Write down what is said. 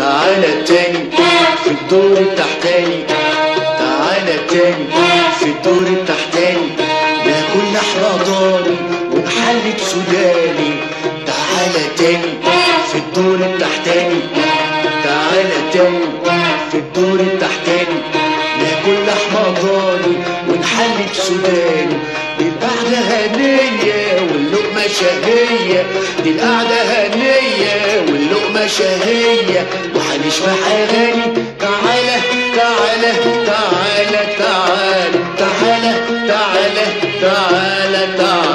تعالى تاني في الدور التحتاني تعالى تاني في الدور التحتاني ناكل لحمة ضاني ونحلة سوداني تعالى تاني في الدور التحتاني تعالى تاني في الدور التحتاني ناكل لحمة ضاني ونحلة سوداني دي القعدة هنية واللقمة شهية دي القعدة هنية واللقمة شهية وهنشبع أغاني تعالى تعالى تعالى تعالى تعالى تعالى تعالى تعالى